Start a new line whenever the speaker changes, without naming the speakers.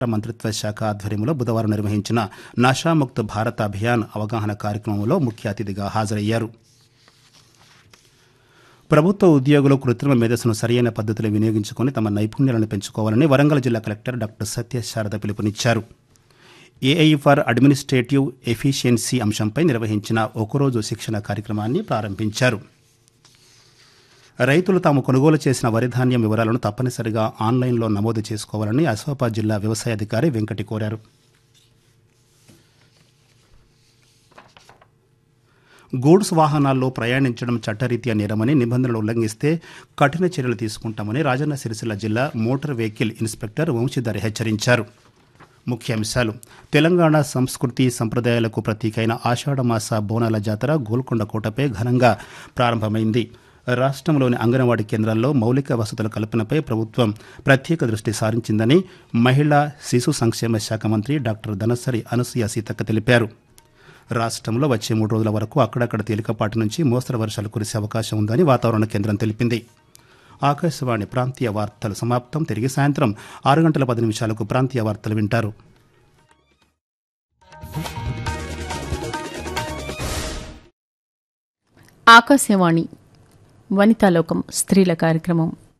మంత్రిత్వ శాఖ ఆధ్వర్యంలో బుధవారం నిర్వహించిన నషాముక్త్ భారత్ అభియాన్ అవగాహన కార్యక్రమంలో ముఖ్య అతిథిగా హాజరయ్యారు ప్రభుత్వ ఉద్యోగులు కృత్రిమ మేధస్సును సరియైన పద్ధతిలో వినియోగించుకొని తమ నైపుణ్యాలను పెంచుకోవాలని వరంగల్ జిల్లా కలెక్టర్ డాక్టర్ సత్యశారద పిలుపునిచ్చారు ఏఐ ఫర్ అడ్మినిస్ట్రేటివ్ ఎఫిషియన్సీ అంశంపై నిర్వహించిన ఒకరోజు శిక్షణ కార్యక్రమాన్ని ప్రారంభించారు రైతులు తాము కొనుగోలు చేసిన వరి ధాన్యం వివరాలను తప్పనిసరిగా ఆన్లైన్లో నమోదు చేసుకోవాలని ఆసిఫాబాద్ జిల్లా వ్యవసాయ అధికారి వెంకటి కోరారు గూడ్స్ వాహనాల్లో ప్రయాణించడం చట్టరీత్యా నేరమని నిబంధనలు ఉల్లంఘిస్తే కఠిన చర్యలు తీసుకుంటామని రాజన్న సిరిసిల్ల జిల్లా మోటార్ వెహికల్ ఇన్స్పెక్టర్ వంశీధర్ హెచ్చరించారు ముఖ్యాంశాలు తెలంగాణ సంస్కృతి సంప్రదాయాలకు ప్రతీకైన ఆషాఢమాస బోనాల జాతర గోల్కొండ కోటపై ఘనంగా ప్రారంభమైంది రాష్ట్రంలోని అంగన్వాడీ కేంద్రాల్లో మౌలిక వసతుల కల్పనపై ప్రభుత్వం ప్రత్యేక దృష్టి సారించిందని మహిళా శిశు సంక్షేమ శాఖ మంత్రి డాక్టర్ ధనసరి అనసూయ సీతక్క తెలిపారు రాష్ట్రంలో వచ్చే మూడు రోజుల వరకు అక్కడక్కడ తేలికపాటి నుంచి మోస్తరు వర్షాలు కురిసే అవకాశం ఉందని వాతావరణ కేంద్రం తెలిపింది ఆకాశవాణి ప్రాంతీయ వార్తలు సమాప్తం తిరిగి సాయంత్రం ఆరు గంటల పది నిమిషాలకు ప్రాంతీయ వార్తలు వింటారు
ఆకాశవాణి వనితాలోకం స్త్రీల కార్యక్రమం